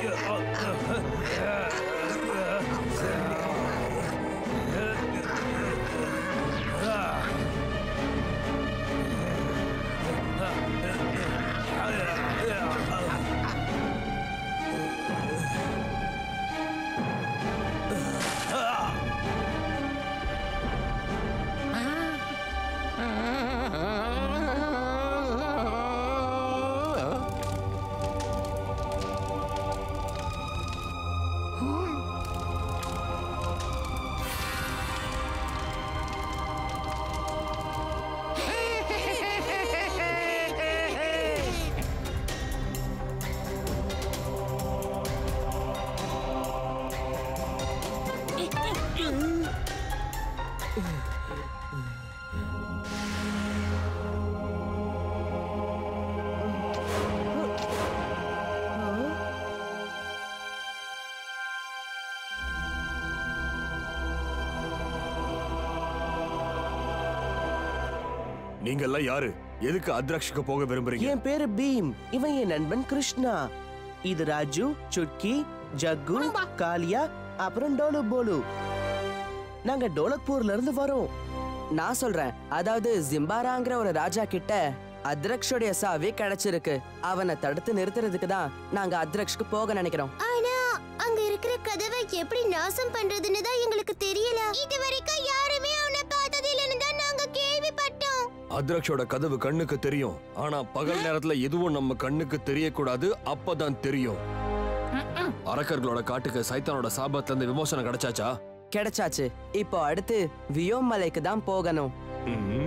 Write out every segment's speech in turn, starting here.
நீங்கெல்லாம் யாரு எதுக்கு அத்ராக்ஷுக்கு போக விரும்புறீங்க என் பேரு பீம் இவன் என் நண்பன் கிருஷ்ணா இது ராஜு சுட்கி ஜக்கு காளியா அப்புறம் டோலு போலு நாங்க டோலக்பூர்ல இருந்து வரோம் நான் சொல்றேன் அதாவது ஜிம்பாராங்கிற ஒரு ராஜா கிட்ட அத்ரக்ஷோடைய சாவி கிடைச்சிருக்கு அவனை தடுத்து நிறுத்துறதுக்கு தான் நாங்க அத்ரக்ஷ்க்கு போக நினைக்கிறோம் ஆனா அங்க இருக்கிற கதவை எப்படி நாசம் பண்றதுன்னு தான் எங்களுக்கு தெரியல இது வரைக்கும் யாருமே அவனை பார்த்தது இல்லைன்னு தான் நாங்க கேள்விப்பட்டோம் அத்ராக்ஷோட கதவு கண்ணுக்கு தெரியும் ஆனா பகல் நேரத்துல எதுவும் நம்ம கண்ணுக்கு தெரியக்கூடாது அப்பதான் தெரியும் அரக்கர்களோட காட்டுக்கு சைத்தானோட சாபத்துல இருந்து விமோசனம் கிடைச்சாச்சா கிடைச்சாச்சு இப்போ அடுத்து வியோம் மலைக்கு தான் போகணும் ம்ம்.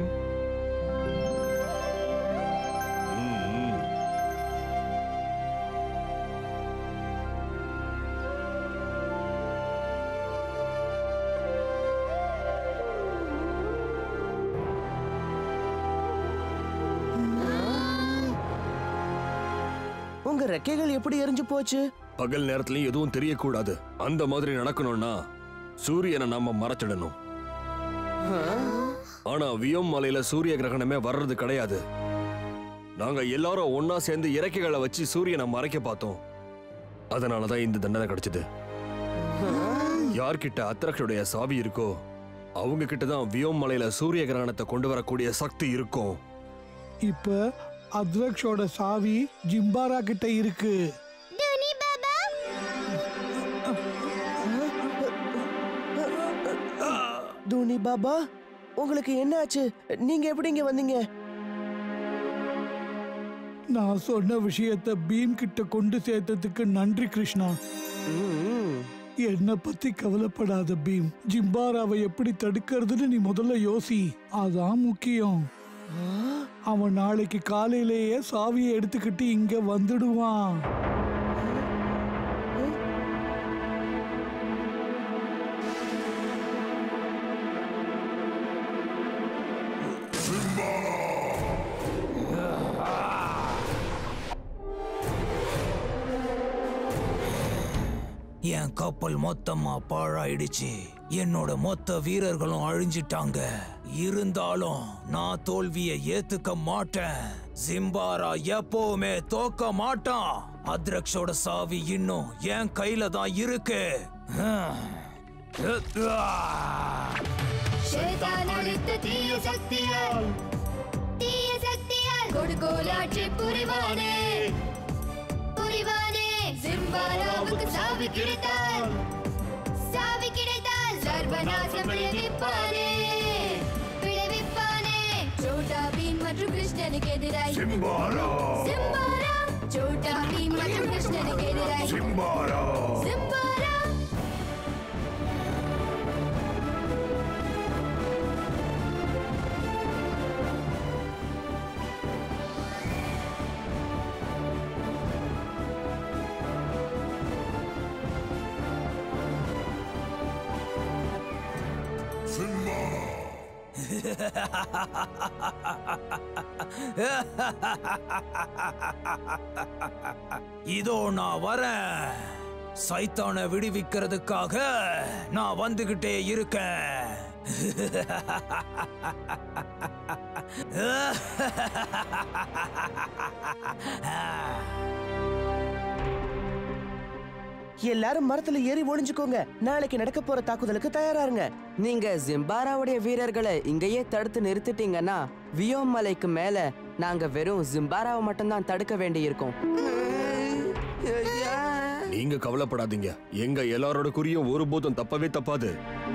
ம்ம். உங்க ரெக்கைகள் எப்படி எரிஞ்சு போச்சு பகல் நேரத்துலயும் எதுவும் தெரியக்கூடாது அந்த மாதிரி நடக்கணும்னா சூரியனை நாம மறைச்சிடணும் ஆனா வியம் மலையில சூரிய கிரகணமே வர்றது கிடையாது நாங்க எல்லாரும் ஒன்னா சேர்ந்து இறக்கைகளை வச்சு சூரியனை மறைக்க பார்த்தோம் அதனாலதான் இந்த தண்டனை கிடைச்சது யார்கிட்ட அத்ரக்ஷுடைய சாவி இருக்கோ அவங்க கிட்ட தான் வியோம் மலையில சூரிய கிரகணத்தை கொண்டு வரக்கூடிய சக்தி இருக்கும் இப்ப அத்வக்ஷோட சாவி ஜிம்பாரா கிட்ட இருக்கு டோனி பாபா தோனி பாபா உங்களுக்கு என்ன ஆச்சு நீங்க எப்படி இங்க வந்தீங்க நான் சொன்ன விஷயத்த பீம் கிட்ட கொண்டு சேர்த்ததுக்கு நன்றி கிருஷ்ணா ம்ம். என்ன பத்தி கவலைப்படாத பீம் ஜிம்பாராவை எப்படி தடுக்கிறதுன்னு நீ முதல்ல யோசி அதான் முக்கியம் அவன் நாளைக்கு காலையிலேயே சாவியை எடுத்துக்கிட்டு இங்க வந்துடுவான் என் கப்பல் மொத்தமா பாழாயிடுச்சு என்னோட மொத்த வீரர்களும் அழிஞ்சிட்டாங்க இருந்தாலும் நான் தோல்வியை ஏத்துக்க மாட்டேன் ஜிம்பாரா எப்பவுமே தோக்க மாட்டான் அத்ரக்ஷோட சாவி இன்னும் என் கையில தான் இருக்கு ஷேதான் அளித்த தீய சக்தியால் தீய சக்தியால் கொடுகோலாட்சி புரிவானே புரிவானே சிம்பாராவுக்கு சாவி கிடைத்தால் சாவி கிடைத்தால் சர்வநாசம் விளைவிப்பானே விளைவிப்பானே சோட்டா பீம் மற்றும் கிருஷ்ணனுக்கு எதிராய் சிம்பாரா சோட்டா பீம் மற்றும் கிருஷ்ணனுக்கு எதிராய் சிம்பாரா இதோ நான் வரேன் சைத்தானை விடுவிக்கிறதுக்காக நான் வந்துகிட்டே இருக்கேன் எல்லாரும் மரத்துல ஏறி ஒளிஞ்சுக்கோங்க நாளைக்கு நடக்க போற தாக்குதலுக்கு தயாராருங்க நீங்க ஜிம்பாராவுடைய வீரர்களை இங்கேயே தடுத்து நிறுத்திட்டீங்கன்னா வியோம் மலைக்கு மேல நாங்க வெறும் ஜிம்பாராவை மட்டும்தான் தடுக்க வேண்டியிருக்கும் நீங்க கவலைப்படாதீங்க எங்க எல்லாரோட குறியும் ஒருபோதும் தப்பவே தப்பாது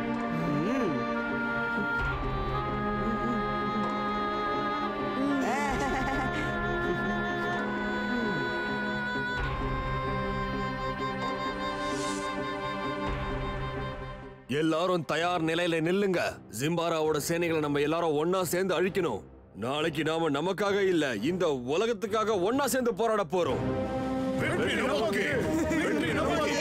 எல்லாரும் தயார் நிலையில நில்லுங்க ஜிம்பாராவோட சேனைகளை நம்ம எல்லாரும் ஒன்னா சேர்ந்து அழிக்கணும் நாளைக்கு நாம நமக்காக இல்ல இந்த உலகத்துக்காக ஒன்னா சேர்ந்து போராட போறோம் வெற்றி நமக்கு வெற்றி நமக்கு